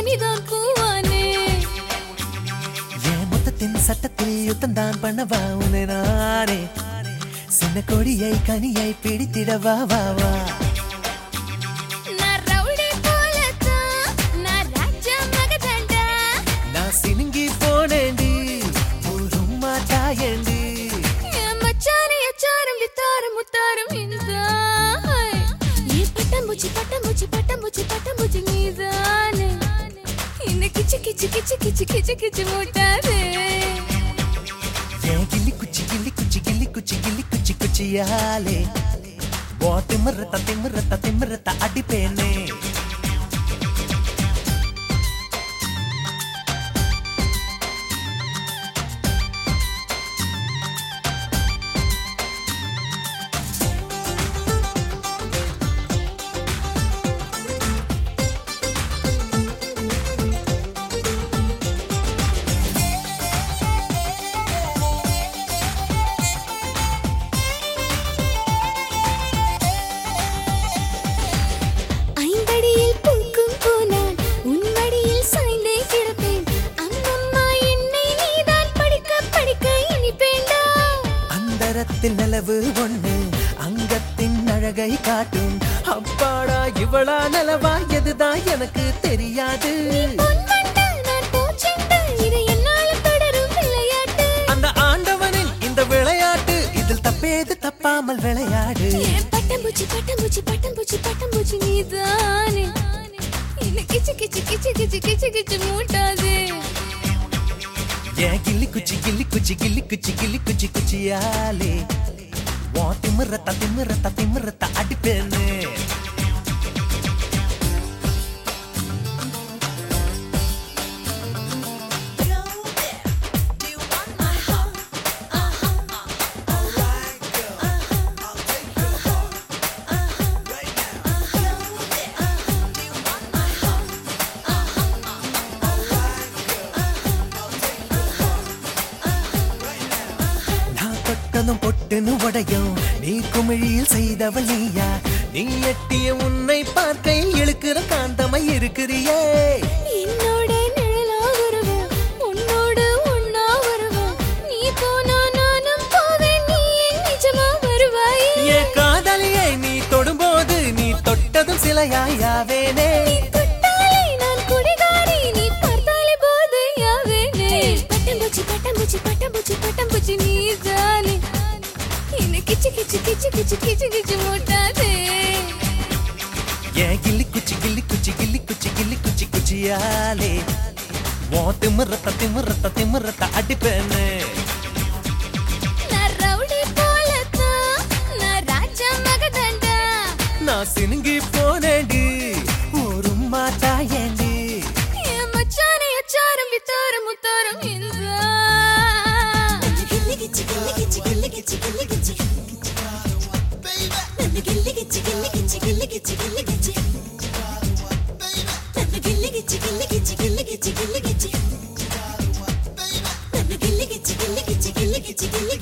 இனிதான் பூவானே என் மொத்தத்தின் சட்டத்தில் யுத்தம் தான் பண்ணவா உன்னை நானே சின்ன கொடியை கனியை பிடித்திட வா வா வா நான் ரவுடி போலத்தான் நான் ராஜா மகதாண்டா நான் சினுங்கி போனேண்டி ஒரு மாட்டாயண்டி என் மச்சானை அச்சாரம் வித்தாரம் முத்தாரம் இன்றாய் ஏ பட்டாம்பூச்சி பட்டாம்பூச்சி பட்டாம்பூச்சி பட்டாம்பூச்சி நீதானே இந்த கிச்சு கிச்சு கிச்சு கிச்சு கிச்சு கிச்சு மூட்டாதே ஏன் கிள்ளி குச்சி கிள்ளி குச்சி கிள்ளி குச்சி கிள்ளி குச்சி குச்சியாலே ஓ திமிரத்த திமிரத்த திமிரத்த அடிப்பேனே ஐந்தடியில் பூக்கும் பூனான் உன் மடியில் சாய்ந்தே கிடப்பேன் அம்மம்மா என்னை நீதான் படிக்க படிக்க இனிப்பேண்டா அந்தரத்தில் நிலவு ஒண்ணு அங்கத்தின் அழகை காட்டும் அப்பாடா இவளா நிலவா எதுதான் எனக்கு தெரியாது பொன்மண்டா நான் பூச்செண்டு இது என்னால தொடரும் விளையாட்டு அந்த ஆண்டவனின் இந்த விளையாட்டு இதில் தப்பேது தப்பாமல் விளையாடு ஏன் பட்டாம்பூச்சி பட்டாம்பூச்சி பட்டாம்பூச்சி பட்டாம்பூச்சி நீதானே என்ன கிச்சு கிச்சு கிச்சு கிச்சு கிச்சு கிச்சு மூட்டாதே ஏன் கிள்ளி குச்சி கிள்ளி குச்சி கிள்ளி குச்சி கிள்ளி குச்சி குச்சியாலே ஓ திமிரத்த திமிரத்த திமிரத்த அடிப்பேனே நான் தொட்டதும் பொட்டுன்னு உடையும் நீ குமிழியில் செய்தவள் நீயா நீ எட்டிய உன்னை பார்க்கையில் இழுக்கிற காந்தமை இருக்கிறியே என்னோட நிழலா வருவேன் உன்னோடு ஒன்னா வருவேன் நீ போனா நானும் போவேன் நீ என் நிஜமா வருவாயே என் காதலியை நீ தொடும்போது நீ தொட்டதும் சிலையாயாவேனே தொட்டாலே நான் குடிகாரி நீ பார்த்தாலே போதையாவேனே பட்டாம்பூச்சி பட்டாம்பூச்சி பட்டாம்பூச்சி பட்டாம்பூச்சி நீ தானே என்ன கிச்சு கிச்சு கிச்சு கிச்சு கிச்சு கிச்சு மூட்டாதே ஏன் கிள்ளி குச்சி கிள்ளி குச்சி கிள்ளி குச்சி கிள்ளி குச்சி குச்சியாலே ஓ திமிரத்த திமிரத்த திமிரத்த அடிப்பேனே நான் ரவுடி போலத்தான் நான் ராஜா மகதாண்டா நான் சினுங்கி போனேண்டி ஒரு மாட்டாயேண்டி என் மச்சானை அச்சாரம் வித்தாரம் முத்தாரம் இன்றா கில்லிகிச்சி கில்லிகிச்சி கில்லிகிச்சி கில்லிகிச்சி நன்னு கில்லிகிச்சி கில்லிகிச்சி கில்லிகிச்சி கில்லிகிச்சி நன்னு கில்லிகிச்சி கில்லிகிச்சி கில்லிகிச்சி கில்லிகிச்சி நன்னு கில்லிகிச்சி கில்லிகிச்சி கில்லிகிச்சி கில்லிகிச்சி